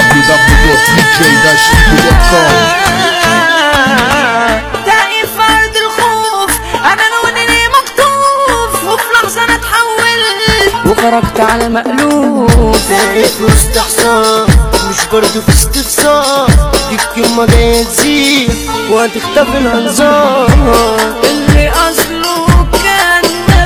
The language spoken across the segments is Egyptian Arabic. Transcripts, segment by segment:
www.dj-figo.com تلاقي فرد الخوف انا لوني ليه مكتوف وفي لحظه انا اتحولت وخرجت على مألوف في وسط حصان مش برضو في استفسار دي الكلمة جاية تزيد وهتختفي الانظار اللي اصله كان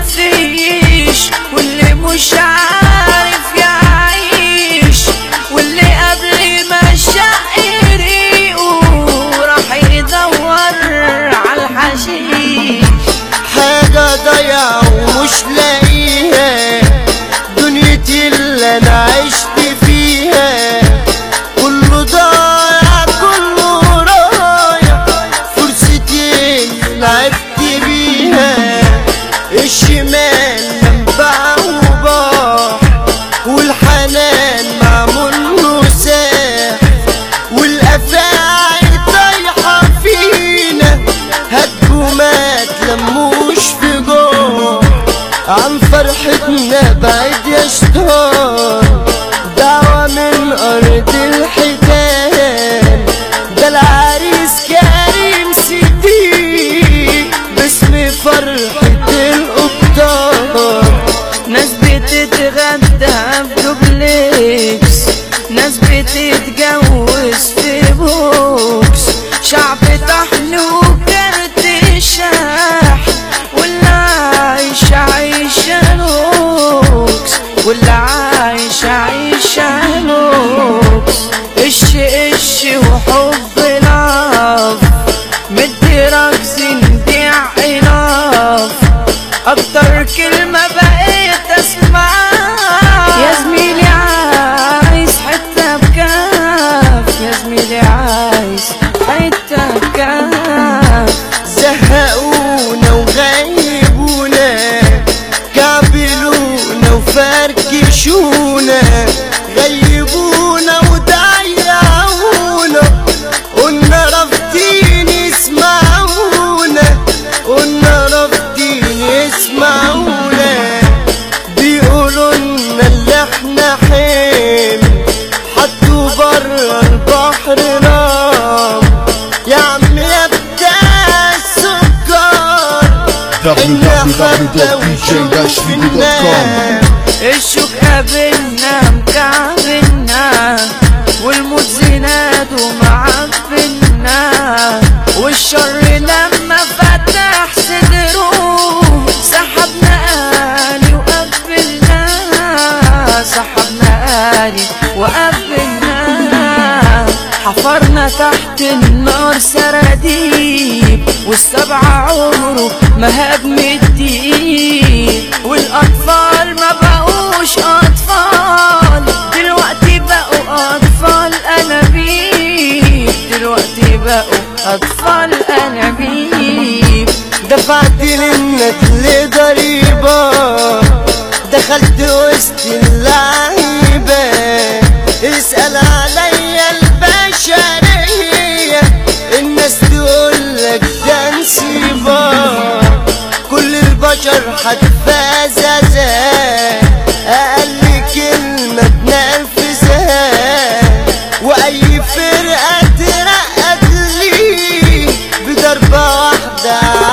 مفيش واللي مش عارف يعيش واللي قبل ما شق ريقه راح يدور على الحشيش حاجة ضايعة ومش لاقيها دنيتي اللي انا عشت فيها كله ضايع كله رايح فرصتي لعبت بيها الشمال منبع وباح والحنان معمول له ساح والافاعي طايحه فينا هدوا ما تلموش في جوه عن فرحتنا بعيد يا شطار دعوة من أرض الحيتان ده العريس كريم صديق باسم فرحة القبطان ناس بتتغدى في دوبلكس ناس بتتجوز في بوكس شعب طحن وكارت شاح واللي عايش عايشة لوكس واللي عايش عايشة لوكس اش اش وحب لاف مدي رقص نبيع عناف اكتر كلمة بقيت اسمعها يا زميلي عايز حتة بكاف يا زميلي عايز حتة بكاف زهقونا وغيبونا كعبلونا وفركشونا غيبونا وضيعونا قلنا رافضين يسمعونا قلنا رافضين يسمعونا بيقولوا لنا اللي احنا حمل حطوا برا البحر نار يا عم يا بتاع السكر www.dj-figo.com الشوك قابلنا مكعبلنا والموت زناد ومعفنا والشر لما فتح صدره سحبنا آلي وقبلنا سحبنا آلي وقبلنا حفرنا تحت النار سراديب والسبع عمره ما هاجم الدين والاطفال ما بقوش اطفال دلوقتي بقوا اطفال انابيب دلوقتي بقوا اطفال انابيب دفعت للنت ضريبة دخلت وسط اللعيبة اسأل عليا البشرية الناس تقولك ده نسيبة كل البشر هتفازازا أقل كلمة تنرفزها وأي فرقة ترقد لي بضربة واحدة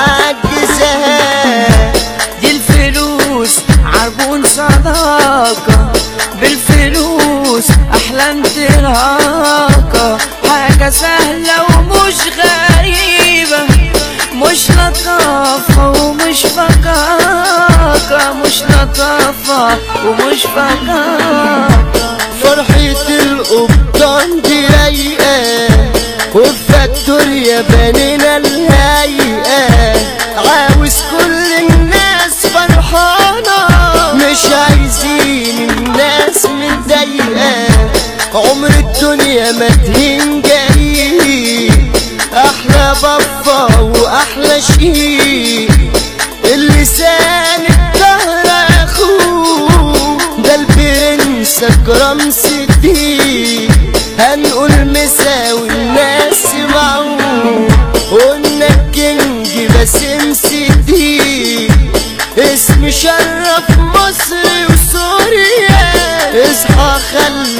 عجزها دي الفلوس عربون صداقة بالفلوس أحلام تراقة حاجة سهلة ومش غريبة مش لطافة ومش فكاكة مش لطافة ومش فكاكة فرحة القبطان دي رايقة وفي فاكتوريا بنينا الهيئة عاوز كل الناس فرحانة مش عايزين الناس متضايقة عمر الدنيا ما تهين جاي احلى بابا واحلى شيء اللسان الدهر اخوه ده البرنس اكرم صديق هنقول مسا والناس معه قلنا الكينج باسم صديق اسم شرف مصر وسوريا اصحى خليك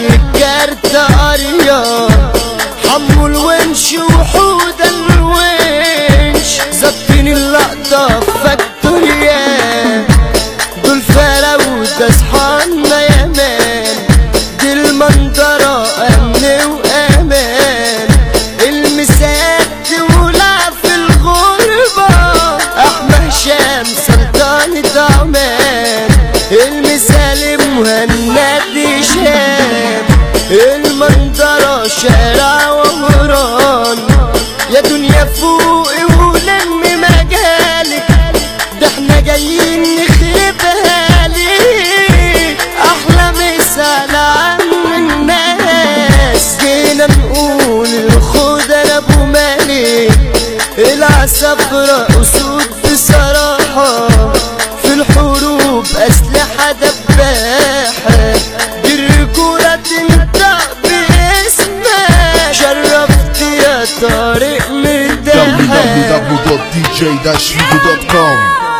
كارت قرية حمو الونش وحود الونش ظابطين اللقطة فاكتوريا دول فراودة اصحابنا يا مان دي المنظرة أمن وأمان المسات ولع في الغربة أحمد هشام سلطان دعمان المثال مهند شام المنظرة شارع ومران يا دنيا فوقي ولم مجالك ده احنا جايين نخربها ليك احلى مثال عن الناس جينا نقول الخضر ابو مالك العصفرة اسود بصراحة في الحروب اسلحة دباحة دي الرجولة تنطق باسمك شرفت يا طارق مداحة www.dj-figo.com